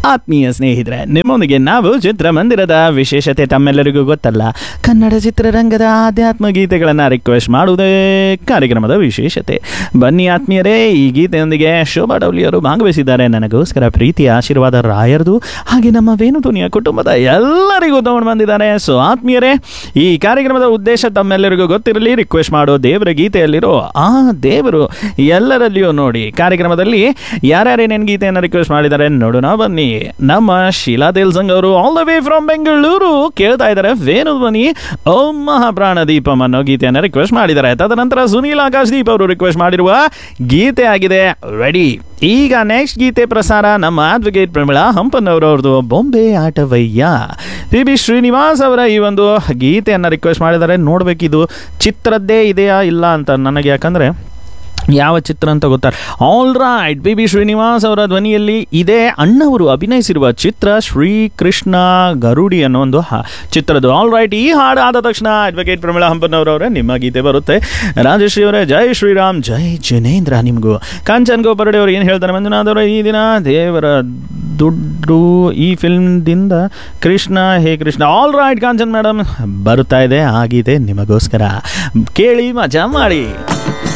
ಆತ್ಮೀಯ ಸ್ನೇಹಿತರೆ ನಿಮ್ಮೊಂದಿಗೆ ನಾವು ಚಿತ್ರಮಂದಿರದ ವಿಶೇಷತೆ ತಮ್ಮೆಲ್ಲರಿಗೂ ಗೊತ್ತಲ್ಲ ಕನ್ನಡ ಚಿತ್ರರಂಗದ ಆಧ್ಯಾತ್ಮ ಗೀತೆಗಳನ್ನು ರಿಕ್ವೆಸ್ಟ್ ಮಾಡುವುದೇ ಕಾರ್ಯಕ್ರಮದ ವಿಶೇಷತೆ ಬನ್ನಿ ಆತ್ಮೀಯರೇ ಈ ಗೀತೆಯೊಂದಿಗೆ ಶೋಭಾ ಡೌಲಿಯವರು ಭಾಗವಹಿಸಿದ್ದಾರೆ ನನಗೋಸ್ಕರ ಪ್ರೀತಿಯ ಆಶೀರ್ವಾದ ರಾಯರ್ದು ಹಾಗೆ ನಮ್ಮ ವೇಣುಧ್ವನಿಯ ಕುಟುಂಬದ ಎಲ್ಲರಿಗೂ ತಗೊಂಡು ಬಂದಿದ್ದಾರೆ ಸೊ ಆತ್ಮೀಯರೇ ಈ ಕಾರ್ಯಕ್ರಮದ ಉದ್ದೇಶ ತಮ್ಮೆಲ್ಲರಿಗೂ ಗೊತ್ತಿರಲಿ ರಿಕ್ವೆಸ್ಟ್ ಮಾಡೋ ದೇವರ ಗೀತೆಯಲ್ಲಿರೋ ಆ ದೇವರು ಎಲ್ಲರಲ್ಲಿಯೂ ನೋಡಿ ಕಾರ್ಯಕ್ರಮದಲ್ಲಿ ಯಾರ್ಯಾರೇನೇನು ಗೀತೆಯನ್ನು ರಿಕ್ವೆಸ್ಟ್ ಮಾಡಿದ್ದಾರೆ ನೋಡೋಣ ಬನ್ನಿ ನಮ್ಮ ಶೀಲಾ ದೇಲ್ಸಂಗ್ ಅವರು all the way from Bengaluru ಕೇಳ್ತಾ ಇದ್ದಾರೆ ವೇಣು ಧ್ವನಿ ಓಂ ಮಹಾಪ್ರಾಣ ದೀಪಂ ಅನ್ನೋ ಗೀತೆಯನ್ನು ರಿಕ್ವೆಸ್ಟ್ ಮಾಡಿದ್ದಾರೆ ತದನಂತರ ಸುನೀಲ್ ಆಕಾಶ್ ದೀಪ್ ಅವರು ರಿಕ್ವೆಸ್ಟ್ ಮಾಡಿರುವ ಗೀತೆ ಆಗಿದೆ ರೆಡಿ ಈಗ ನೆಕ್ಸ್ಟ್ ಗೀತೆ ಪ್ರಸಾರ ನಮ್ಮ ಅಡ್ವೊಕೇಟ್ ಪ್ರಮಿಳಾ ಹಂಪನ್ನವರವ್ರದ್ದು ಬೊಂಬೆ ಆಟವಯ್ಯ ಪಿ ಬಿ ಶ್ರೀನಿವಾಸ್ ಅವರ ಈ ಒಂದು ಗೀತೆಯನ್ನು ರಿಕ್ವೆಸ್ಟ್ ಮಾಡಿದ್ದಾರೆ ನೋಡಬೇಕಿದು ಚಿತ್ರದ್ದೇ ಇದೆಯಾ ಇಲ್ಲ ಅಂತ ನನಗೆ ಯಾಕಂದರೆ ಯಾವ ಚಿತ್ರ ಅಂತ ಗೊತ್ತಾ all right B B Srinivas ಅವರ ಧ್ವನಿಯಲ್ಲಿ ಇದೇ ಅಣ್ಣವರು ಅಭಿನಯಿಸಿರುವ ಚಿತ್ರ ಶ್ರೀಕೃಷ್ಣ ಗರುಡಿ ಅನ್ನೋ ಒಂದು ಹ- ಚಿತ್ರದ್ದು ಆಲ್ ರೈಟ್ ಈ ಹಾಡು ಆದ ತಕ್ಷಣ ಅಡ್ವೊಕೇಟ್ ಪ್ರಮಿಳಾ ಹಂಪನ್ನವರವರೇ ನಿಮ್ಮ ಗೀತೆ ಬರುತ್ತೆ ರಾಜಶ್ರೀ ಅವರೇ ಜೈ ಶ್ರೀರಾಮ್ ಜೈ ಜಿನೇಂದ್ರ ನಿಮಗೂ ಕಾಂಚನ್ ಗೋಪರಡೆ ಅವರು ಏನು ಹೇಳ್ತಾರೆ ಮಂಜುನಾಥ್ ಅವರು ಈ ದಿನ ದೇವರ ದುಡ್ಡು ಈ ಫಿಲ್ಮ್ದಿಂದ ಕೃಷ್ಣ ಹೇ Krishna all right Kanchan madam ಬರುತ್ತಾ ಇದೆ ಆಗಿದೆ ನಿಮಗೋಸ್ಕರ ಕೇಳಿ ಮಜಾ ಮಾಡಿ